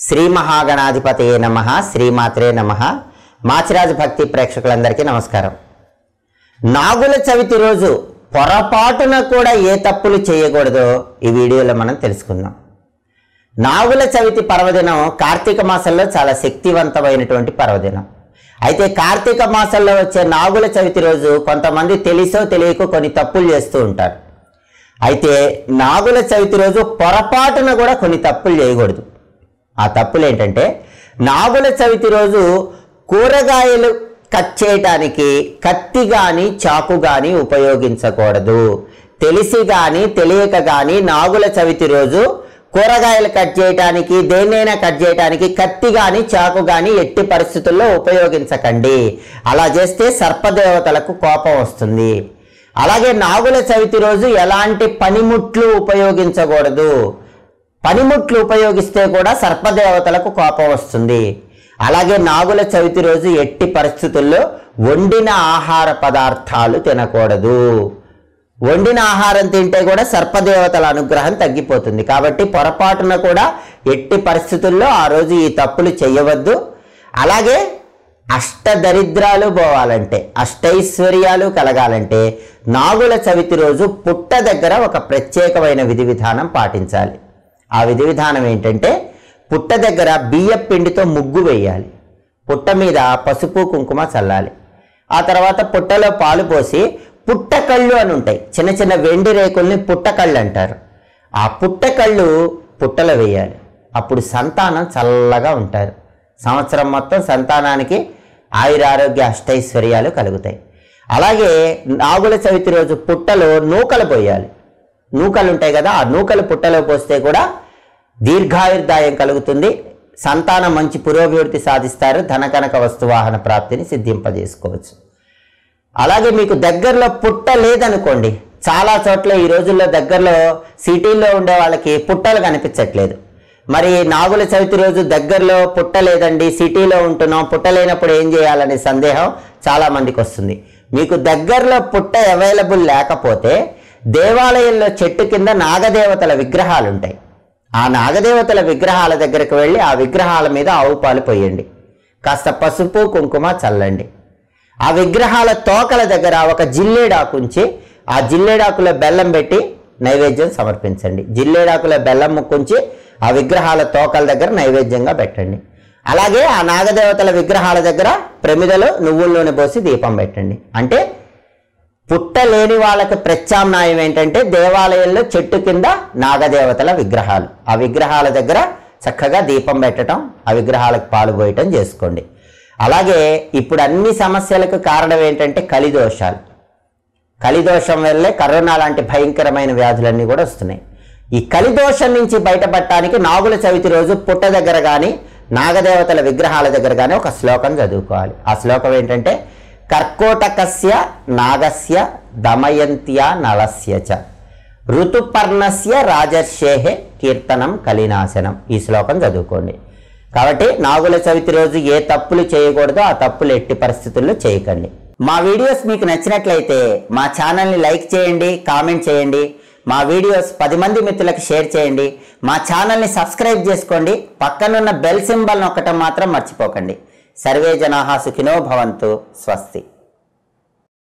శ్రీ మహాగణాధిపతయే నమ శ్రీమాత్రే నమ మాచిరాజు భక్తి ప్రేక్షకులందరికీ నమస్కారం నాగుల చవితి రోజు పొరపాటున కూడా ఏ తప్పులు చేయకూడదో ఈ వీడియోలో మనం తెలుసుకుందాం నాగుల చవితి పర్వదినం కార్తీక మాసంలో చాలా శక్తివంతమైనటువంటి పర్వదినం అయితే కార్తీక మాసంలో వచ్చే నాగుల చవితి రోజు కొంతమంది తెలిసో తెలియకో కొన్ని తప్పులు చేస్తూ ఉంటారు అయితే నాగుల చవితి రోజు పొరపాటున కూడా కొన్ని తప్పులు చేయకూడదు ఆ తప్పులు ఏంటంటే నాగుల చవితి రోజు కూరగాయలు కట్ చేయటానికి కత్తి కానీ చాకు కానీ ఉపయోగించకూడదు తెలిసి కానీ తెలియక కానీ నాగుల చవితి రోజు కూరగాయలు కట్ చేయటానికి దేన్నైనా కట్ చేయటానికి కత్తి కానీ చాకు కానీ ఎట్టి పరిస్థితుల్లో ఉపయోగించకండి అలా చేస్తే సర్పదేవతలకు కోపం వస్తుంది అలాగే నాగుల చవితి రోజు ఎలాంటి పనిముట్లు ఉపయోగించకూడదు పనిముట్లు ఉపయోగిస్తే కూడా సర్పదేవతలకు కోపం వస్తుంది అలాగే నాగుల చవితి రోజు ఎట్టి పరిస్థితుల్లో వండిన ఆహార పదార్థాలు తినకూడదు వండిన ఆహారం తింటే కూడా సర్పదేవతల అనుగ్రహం తగ్గిపోతుంది కాబట్టి పొరపాటున కూడా ఎట్టి పరిస్థితుల్లో ఆ రోజు ఈ తప్పులు చేయవద్దు అలాగే అష్టదరిద్రాలు పోవాలంటే అష్టైశ్వర్యాలు కలగాలంటే నాగుల చవితి రోజు పుట్ట దగ్గర ఒక ప్రత్యేకమైన విధి విధానం పాటించాలి ఆ విధి విధానం ఏంటంటే పుట్ట దగ్గర బియ్యం పిండితో ముగ్గు వేయాలి పుట్ట మీద పసుపు కుంకుమ చల్లాలి ఆ తర్వాత పుట్టలో పాలు పోసి పుట్టకళ్ళు అని ఉంటాయి చిన్న చిన్న వెండి రేకుల్ని పుట్టకళ్ళు అంటారు ఆ పుట్టకళ్ళు పుట్టలో వేయాలి అప్పుడు సంతానం చల్లగా ఉంటారు సంవత్సరం మొత్తం సంతానానికి ఆయురారోగ్య అష్టైశ్వర్యాలు కలుగుతాయి అలాగే నాగుల చవితి రోజు పుట్టలో నూకలు పోయాలి నూకలు ఉంటాయి కదా ఆ నూకలు పుట్టలో పోస్తే కూడా దీర్ఘాయుర్దాయం కలుగుతుంది సంతానం మంచి పురోభివృద్ధి సాధిస్తారు ధనకనక వస్తువాహన ప్రాప్తిని సిద్ధింపజేసుకోవచ్చు అలాగే మీకు దగ్గరలో పుట్ట లేదనుకోండి చాలా చోట్ల ఈ రోజుల్లో దగ్గరలో సిటీల్లో ఉండే వాళ్ళకి పుట్టలు కనిపించట్లేదు మరి నాగుల చవితి రోజు దగ్గరలో పుట్ట లేదండి సిటీలో ఉంటున్నాం పుట్ట లేనప్పుడు ఏం చేయాలనే సందేహం చాలా మందికి వస్తుంది మీకు దగ్గరలో పుట్ట అవైలబుల్ లేకపోతే దేవాలయంలో చెట్టు కింద నాగదేవతల విగ్రహాలు ఉంటాయి ఆ నాగదేవతల విగ్రహాల దగ్గరకు వెళ్ళి ఆ విగ్రహాల మీద ఆవు పాలు పోయండి కాస్త పసుపు కుంకుమ చల్లండి ఆ విగ్రహాల తోకల దగ్గర ఒక జిల్లేడాకు ఉంచి ఆ జిల్లేడాకులో బెల్లం పెట్టి నైవేద్యం సమర్పించండి జిల్లేడాకులో బెల్లం ముక్కుంచి ఆ విగ్రహాల తోకల దగ్గర నైవేద్యంగా పెట్టండి అలాగే ఆ నాగదేవతల విగ్రహాల దగ్గర ప్రమిదలో నువ్వుల నూనె పోసి దీపం పెట్టండి అంటే పుట్ట లేని వాళ్ళకి ప్రత్యామ్నాయం ఏంటంటే దేవాలయంలో చెట్టు కింద నాగదేవతల విగ్రహాలు ఆ విగ్రహాల దగ్గర చక్కగా దీపం పెట్టడం ఆ విగ్రహాలకు పాలు పోయటం చేసుకోండి అలాగే ఇప్పుడు అన్ని సమస్యలకు కారణం ఏంటంటే కలిదోషాలు కలిదోషం వల్లే కరోనా లాంటి భయంకరమైన వ్యాధులన్నీ కూడా వస్తున్నాయి ఈ కలిదోషం నుంచి బయటపడటానికి నాగుల చవితి రోజు పుట్ట దగ్గర కానీ నాగదేవతల విగ్రహాల దగ్గర కానీ ఒక శ్లోకం చదువుకోవాలి ఆ శ్లోకం ఏంటంటే కర్కోటకస్య నాగస్య దమయంత్య నలస్య చ ఋతుపర్ణస్య రాజర్షేహే కీర్తనం కలినాశనం ఈ శ్లోకం చదువుకోండి కాబట్టి నాగుల చవితి రోజు ఏ తప్పులు చేయకూడదో ఆ తప్పులు ఎట్టి పరిస్థితుల్లో చేయకండి మా వీడియోస్ మీకు నచ్చినట్లయితే మా ఛానల్ని లైక్ చేయండి కామెంట్ చేయండి మా వీడియోస్ పది మంది మిత్రులకు షేర్ చేయండి మా ఛానల్ని సబ్స్క్రైబ్ చేసుకోండి పక్కనున్న బెల్ సింబల్ నొక్కటం మాత్రం మర్చిపోకండి సర్వే జనాహా సుఖినో భవంతు స్వస్తి